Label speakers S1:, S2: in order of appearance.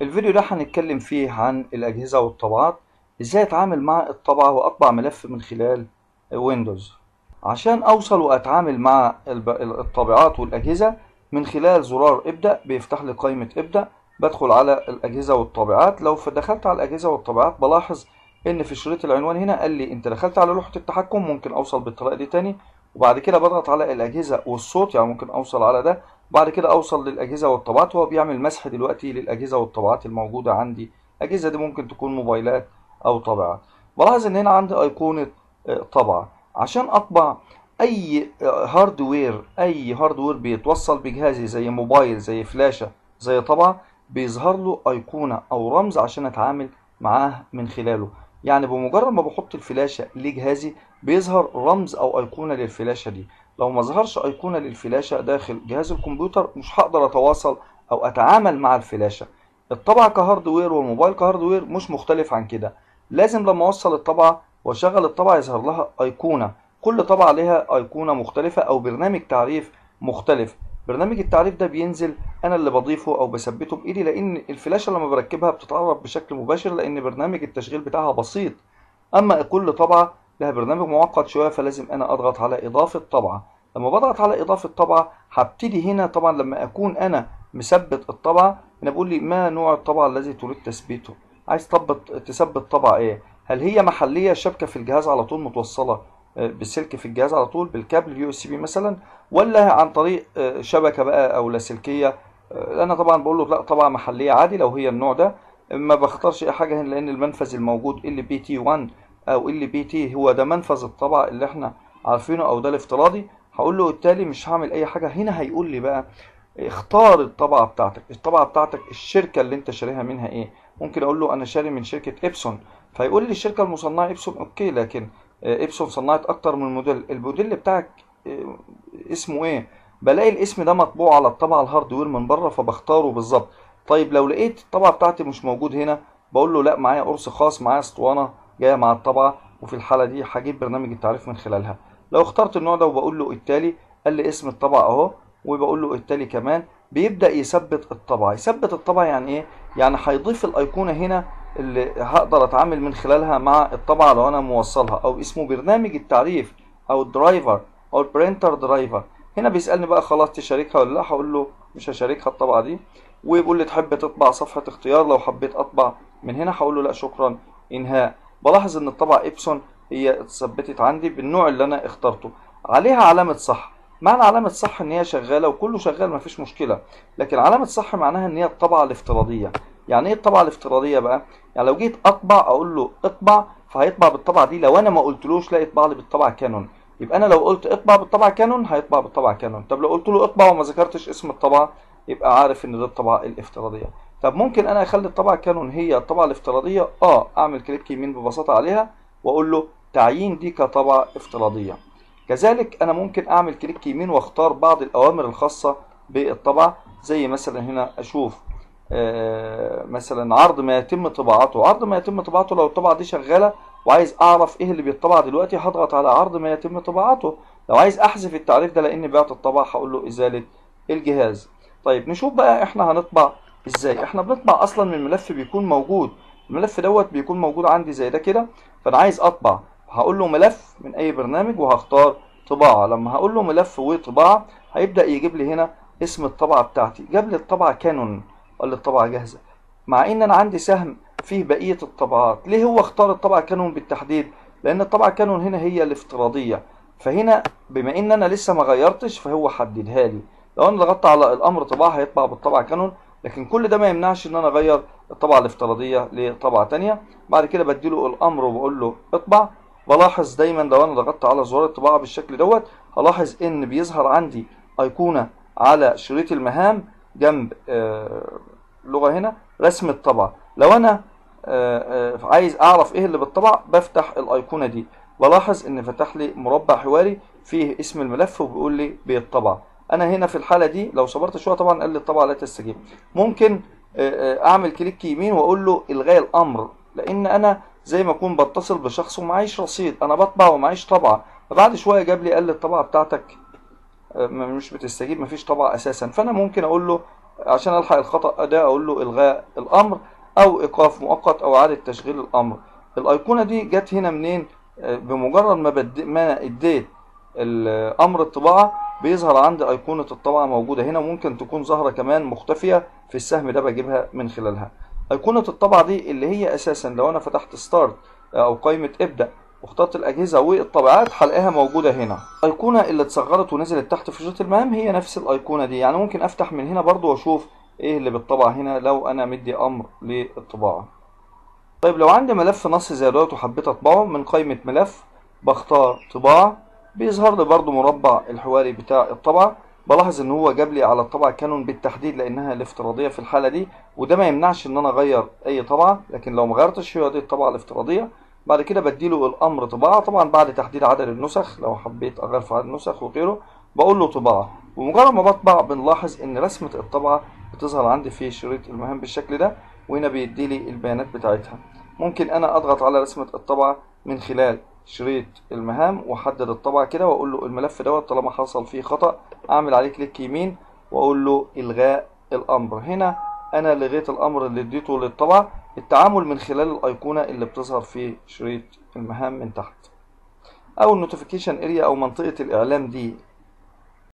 S1: الفيديو ده هنتكلم فيه عن الأجهزة والطبعات ازاي اتعامل مع الطبعة واطبع ملف من خلال ويندوز عشان اوصل واتعامل مع الب- الطابعات والأجهزة من خلال زرار ابدأ بيفتح لي قائمة ابدأ بدخل على الأجهزة والطابعات لو دخلت على الأجهزة والطابعات بلاحظ ان في شريط العنوان هنا قال لي انت دخلت على لوحة التحكم ممكن اوصل بالطريقة دي تاني وبعد كده بضغط على الأجهزة والصوت يعني ممكن اوصل على ده بعد كده اوصل للأجهزة والطبعات وهو بيعمل مسح دلوقتي للأجهزة والطبعات الموجودة عندي الأجهزة دي ممكن تكون موبايلات أو طابعات بلاحظ إن هنا عندي أيقونة آه، طبعة عشان أطبع أي آه، هاردوير أي هاردوير بيتوصل بجهازي زي موبايل زي فلاشة زي طبعة بيظهر له أيقونة أو رمز عشان أتعامل معاه من خلاله يعني بمجرد ما بحط الفلاشة لجهازي بيظهر رمز أو أيقونة للفلاشة دي لو ما ظهرش أيقونة للفلاشة داخل جهاز الكمبيوتر مش هقدر أتواصل أو أتعامل مع الفلاشة الطبعة كهاردوير والموبايل كهاردوير مش مختلف عن كده لازم لما اوصل الطبعة واشغل الطبعة يظهر لها ايقونة كل طبعة لها ايقونة مختلفة او برنامج تعريف مختلف برنامج التعريف ده بينزل انا اللي بضيفه او بثبته بايدي لان الفلاشة لما بركبها بتتعرف بشكل مباشر لان برنامج التشغيل بتاعها بسيط اما كل طبعة لها برنامج معقد شوية فلازم انا اضغط على اضافة طبعة لما بضغط على اضافة طبعة هبتدي هنا طبعا لما اكون انا مثبت الطبعة هنا بيقول لي ما نوع الطبعة الذي تريد تثبيته عايز تثبت تثبت طبعة ايه هل هي محلية شبكة في الجهاز على طول متوصلة آه، بالسلك في الجهاز على طول بالكابل يو اس بي مثلا ولا عن طريق آه، شبكة بقى او لاسلكية آه، انا طبعا بقول له لا طبعة محلية عادي لو هي النوع ده ما بختارش اي حاجة هنا لان المنفذ الموجود ال بي تي 1 او ال بي تي هو ده منفذ الطبعة اللي احنا عارفينه او ده الافتراضي هقول له بالتالي مش هعمل اي حاجة هنا هيقول لي بقى اختار الطبعة بتاعتك الطبعة بتاعتك الشركة اللي انت شاريها منها ايه ممكن اقول له انا شاري من شركة ابسون فيقول لي الشركة المصنعة ابسون اوكي لكن آه، ابسون صنعت اكتر من موديل الموديل بتاعك آه، اسمه ايه بلاقي الاسم ده مطبوع على الطبعة الهاردوير من بره فبختاره بالظبط طيب لو لقيت الطبعة بتاعتي مش موجود هنا بقول له لا معايا قرص خاص معايا اسطوانة جاية مع الطبعة وفي الحالة دي هجيب برنامج التعريف من خلالها لو اخترت النوع ده وبقول له التالي قال لي اسم الطبعة اهو وبقول له التالي كمان بيبدأ يثبت الطبعة يثبت الطبعة يعني ايه يعني هيضيف الايقونة هنا اللي هقدر اتعامل من خلالها مع الطبعة لو انا موصلها او اسمه برنامج التعريف او الدرايفر او البرينتر درايفر هنا بيسألني بقى خلاص تشاركها ولا لا هقول له مش هشاركها الطبعة دي ويقول لي تحب تطبع صفحة اختيار لو حبيت اطبع من هنا هقول له لا شكرا انهاء بلاحظ ان الطبعة ابسون هي اتثبتت عندي بالنوع اللي انا اخترته عليها علامة صح معنى علامة صح ان هي شغالة وكله شغال مفيش مشكلة لكن علامة صح معناها ان هي الطبعة الافتراضية يعني ايه الطبعة الافتراضية بقى يعني لو جيت اطبع اقول له اطبع فهيطبع بالطبعة دي لو انا ما قلتلوش لا اطبع لي بالطبعة كانون يبقى انا لو قلت اطبع بالطبعة كانون هيطبع بالطبعة كانون طب لو قلت له اطبع وما ذكرتش اسم الطبعة يبقى عارف ان دي الطبعة الافتراضية طب ممكن انا اخلي الطبعة كانون هي الطبعة الافتراضية اه اعمل كليك يمين ببساطة عليها واقول له تعيين دي كطبعة افتراضية كذلك انا ممكن اعمل كليك يمين واختار بعض الاوامر الخاصة بالطبعة زي مثلا هنا اشوف آه، مثلا عرض ما يتم طباعته عرض ما يتم طباعته لو الطبعة دي شغالة وعايز اعرف ايه اللي بيطبع دلوقتي هضغط على عرض ما يتم طباعته لو عايز احذف التعريف ده لاني بعت الطبعة هقول له ازالة الجهاز طيب نشوف بقى احنا هنطبع ازاي احنا بنطبع اصلا من ملف بيكون موجود الملف دوت بيكون موجود عندي زي ده كده فانا عايز اطبع هقول له ملف من اي برنامج وهختار طباعة لما هقول له ملف وطباعة هيبدأ يجيب لي هنا اسم الطبعة بتاعتي جاب لي الطبعة كانون قال لي الطبعة جاهزة مع ان انا عندي سهم فيه بقية الطبعات ليه هو اختار الطبعة كانون بالتحديد لان الطبعة كانون هنا هي الافتراضية فهنا بما ان انا لسه ما غيرتش فهو حددها لي لو انا ضغطت على الامر طباعة هيطبع بالطبعة كانون لكن كل ده ما يمنعش ان انا اغير الطبعة الافتراضية لطبعة تانية بعد كده بديله الامر وبقول له اطبع بلاحظ دايما لو انا ضغطت على زرار الطباعة بالشكل دوت هلاحظ ان بيظهر عندي ايقونة على شريط المهام جنب آه، لغة هنا رسم الطبعة لو انا آه، آه، عايز اعرف ايه اللي بالطبع بفتح الايقونة دي بلاحظ ان فتح لي مربع حواري فيه اسم الملف وبيقول لي بيطبع انا هنا في الحالة دي لو صبرت شوية طبعا قال لي الطبعة لا تستجيب ممكن آه، آه، اعمل كليك يمين واقول له الغاء الامر لان انا زي ما اكون بتصل بشخص ومعيش رصيد انا بطبع ومعيش طبعة فبعد شوية جاب لي قال لي الطبعة بتاعتك آه، مش بتستجيب مفيش طبعة اساسا فانا ممكن اقول له عشان الحق الخطأ ده اقول له الغاء الامر او ايقاف مؤقت او اعادة تشغيل الامر الايقونة دي جت هنا منين آه، بمجرد ما بد... ما اديت الامر الطباعة بيظهر عندي ايقونة الطبعة موجودة هنا ممكن تكون ظاهرة كمان مختفية في السهم ده بجيبها من خلالها ايقونة الطبعة دي اللي هي اساسا لو انا فتحت ستارت او قائمة ابدأ واخترت الاجهزة والطبعات هلاقيها موجودة هنا الايقونة اللي اتصغرت ونزلت تحت في شريط المهام هي نفس الايقونة دي يعني ممكن افتح من هنا برضو واشوف ايه اللي بالطبع هنا لو انا مدي امر للطباعة طيب لو عندي ملف نص زي دوت وحبيت اطبعه من قائمة ملف بختار طباعة بيظهر لي برضو مربع الحواري بتاع الطبعة بلاحظ ان هو جاب لي على الطبعة كانون بالتحديد لانها الافتراضية في الحالة دي وده ما يمنعش ان انا اغير اي طبعة لكن لو ما غيرتش هي دي الطبعة الافتراضية بعد كده بديله الامر طباعة طبعا بعد تحديد عدد النسخ لو حبيت اغير في عدد النسخ وغيره بقول له طباعة ومجرد ما بطبع بنلاحظ ان رسمة الطبعة بتظهر عندي في شريط المهام بالشكل ده وهنا بيدي لي البيانات بتاعتها ممكن انا اضغط على رسمة الطبعة من خلال شريط المهام واحدد الطبعة كده واقول له الملف دوت طالما حصل فيه خطأ اعمل عليه كليك يمين واقول له الغاء الامر هنا انا لغيت الامر اللي اديته للطبعة التعامل من خلال الايقونة اللي بتظهر في شريط المهام من تحت او النوتيفيكيشن اريا او منطقة الاعلام دي